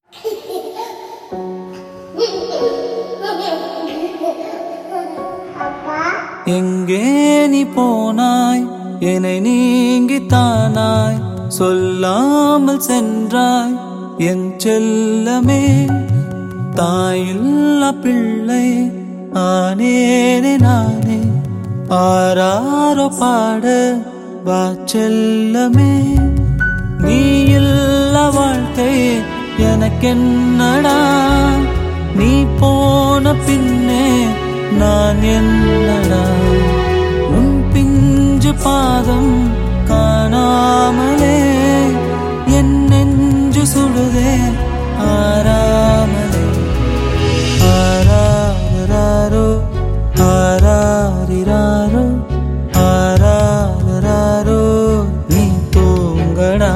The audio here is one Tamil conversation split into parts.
எங்கே நீ போனாய் என்னை நீங்கித்தானாய் சொல்லாமல் சென்றாய் என் செல்லமே தாயில்லா பிள்ளை ஆனேனே நானே ஆராரோ பாட வா செல்லமே நீ இல்ல வாழ்க்கை எனக்கென்னடா நீ போன பின்னே நான் என்னடா உன் பிஞ்சு பாதம் காணாமலே என் நெஞ்சு சுடுதே ஆறாமலே ஆராரோ ஆராரிராரோ ஆராரோ நீ தூங்கடா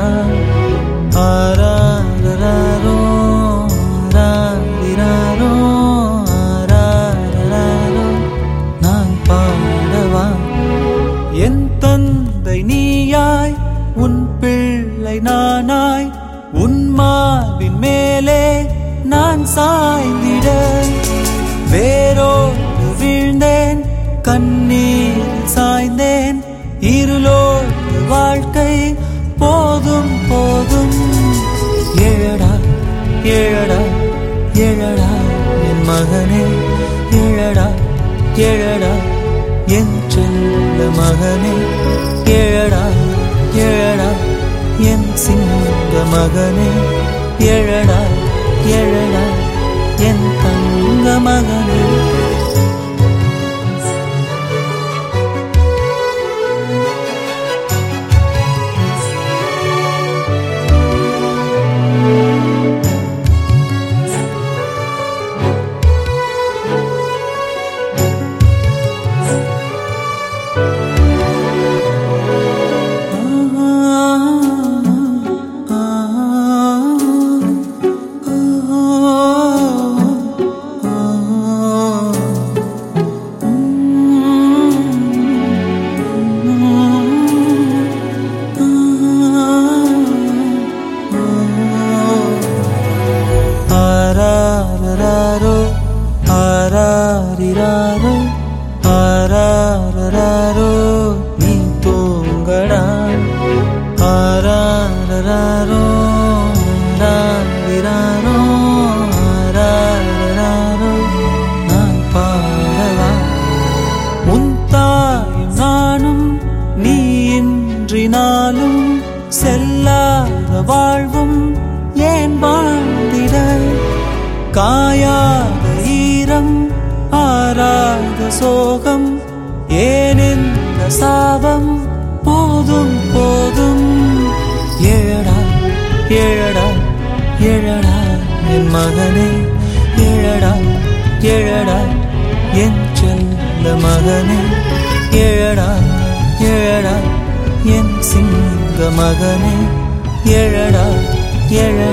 ஆராரோ ஆராரிராரோ ஆராரோ நான் பாடவா என் தந்தை நீயாய் உன் பிள்ளை நானாய் உன் மார்பின் மேலே நான் சாய்ந்திட வேரோடு வீழ்ந்தேன் கண்ணீர் சாய்ந்தேன் இருளோடு வாழ்க்கை போதும் போதும் ஏழடா ஏழடா ஏழடா என் மகனே ஏழடா ஏழடா என் செல்ல மகனே ஏழடா ஏழடா என் சிங்க மகனே ஏழடா ஏழடா என் தங்க மகனே ஆராரோ ஆராரிராரோ ஆராரோ நீ தூங்கடா ஆராரோ ஆராரிராரோ ஆராரோ நான் பாடவா உன் தாயும் நானும் நீ இன்றி நாளும் செல்லாத வாழ்வும் ஏன் வாழ்ந்திட காயாத ஈரம் ஆராத சோகம் ஏன் இந்த சாபம் போதும் போதும் ஏழடா ஏழடா ஏழடா என் மகனே ஏழடா ஏழடா என் செல்ல மகனே ஏழடா ஏழடா என் சிங்க மகனே ஏழடா ஏழடா